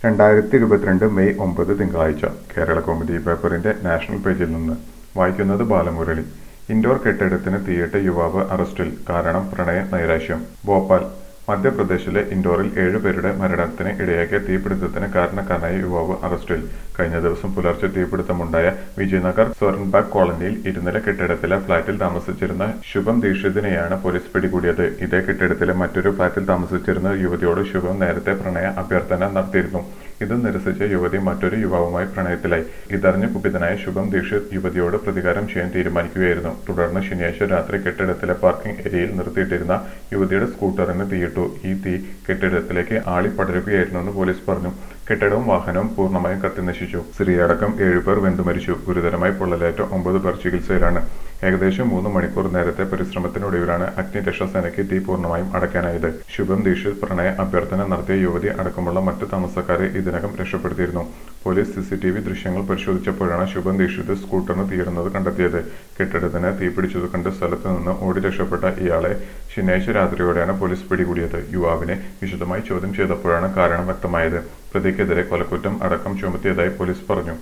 രണ്ടായിരത്തി ഇരുപത്തിരണ്ട് മെയ് ഒമ്പത് തിങ്കളാഴ്ച കേരള കൗമുദി പേപ്പറിന്റെ നാഷണൽ പേജിൽ നിന്ന് വായിക്കുന്നത് ബാലമുരളി ഇൻഡോർ കെട്ടിടത്തിന് തീയിട്ട യുവാവ് അറസ്റ്റിൽ കാരണം പ്രണയ നൈരാശ്യം ഭോപ്പാൽ മധ്യപ്രദേശിലെ ഇൻഡോറിൽ ഏഴുപേരുടെ മരണത്തിന് ഇടയാക്കിയ തീപിടുത്തത്തിന് കാരണക്കാരനായ യുവാവ് അറസ്റ്റിൽ കഴിഞ്ഞ ദിവസം പുലർച്ചെ തീപിടുത്തമുണ്ടായ വിജയനഗർ സ്വർൺബാഗ് കോളനിയിൽ ഇരുനില കെട്ടിടത്തിലെ ഫ്ളാറ്റിൽ താമസിച്ചിരുന്ന ശുഭം ദീക്ഷിതിനെയാണ് പോലീസ് പിടികൂടിയത് ഇതേ കെട്ടിടത്തിലെ മറ്റൊരു ഫ്ളാറ്റിൽ താമസിച്ചിരുന്ന യുവതിയോട് ശുഭം നേരത്തെ പ്രണയ അഭ്യർത്ഥന നടത്തിയിരുന്നു ഇത് നിരസിച്ച യുവതി മറ്റൊരു യുവാവുമായി പ്രണയത്തിലായി ഇതറിഞ്ഞ് കുപിതനായ ശുഭം ദീക്ഷിത് യുവതിയോട് പ്രതികാരം ചെയ്യാൻ തീരുമാനിക്കുകയായിരുന്നു തുടർന്ന് ശനിയാഴ്ച രാത്രി കെട്ടിടത്തിലെ പാർക്കിംഗ് ഏരിയയിൽ നിർത്തിയിട്ടിരുന്ന യുവതിയുടെ സ്കൂട്ടറിന് തീയിട്ടു ഈ തീ കെട്ടിടത്തിലേക്ക് ആളിപ്പടരുകയായിരുന്നെന്ന് പോലീസ് പറഞ്ഞു കെട്ടിടവും വാഹനവും പൂർണ്ണമായും കത്തിനശിച്ചു സ്ത്രീയടക്കം ഏഴുപേർ വെന്തുമരിച്ചു ഗുരുതരമായി പൊള്ളലേറ്റ ഒമ്പത് പേർ ചികിത്സയിലാണ് ഏകദേശം മൂന്ന് മണിക്കൂർ നേരത്തെ പരിശ്രമത്തിനൊടുവിലാണ് അഗ്നിരക്ഷാസേനയ്ക്ക് തീ പൂർണ്ണമായും അടയ്ക്കാനായത് ശുഭം ദീക്ഷിത് പ്രണയ അഭ്യർത്ഥന നടത്തിയ യുവതി അടക്കമുള്ള മറ്റു താമസക്കാരെ ഇതിനകം രക്ഷപ്പെടുത്തിയിരുന്നു പോലീസ് സിസിടിവി ദൃശ്യങ്ങൾ പരിശോധിച്ചപ്പോഴാണ് ശുഭം ദീക്ഷിത് സ്കൂട്ടറിന് തീയിടുന്നത് കണ്ടെത്തിയത് കെട്ടിടത്തിന് തീപിടിച്ചത് കണ്ട് സ്ഥലത്ത് നിന്ന് ഓടി രക്ഷപ്പെട്ട ഇയാളെ ശനിയാഴ്ച രാത്രിയോടെയാണ് പോലീസ് പിടികൂടിയത് യുവാവിനെ വിശദമായി ചോദ്യം ചെയ്തപ്പോഴാണ് കാരണം വ്യക്തമായത് പ്രതിക്കെതിരെ കൊലക്കുറ്റം അടക്കം ചുമത്തിയതായി പോലീസ് പറഞ്ഞു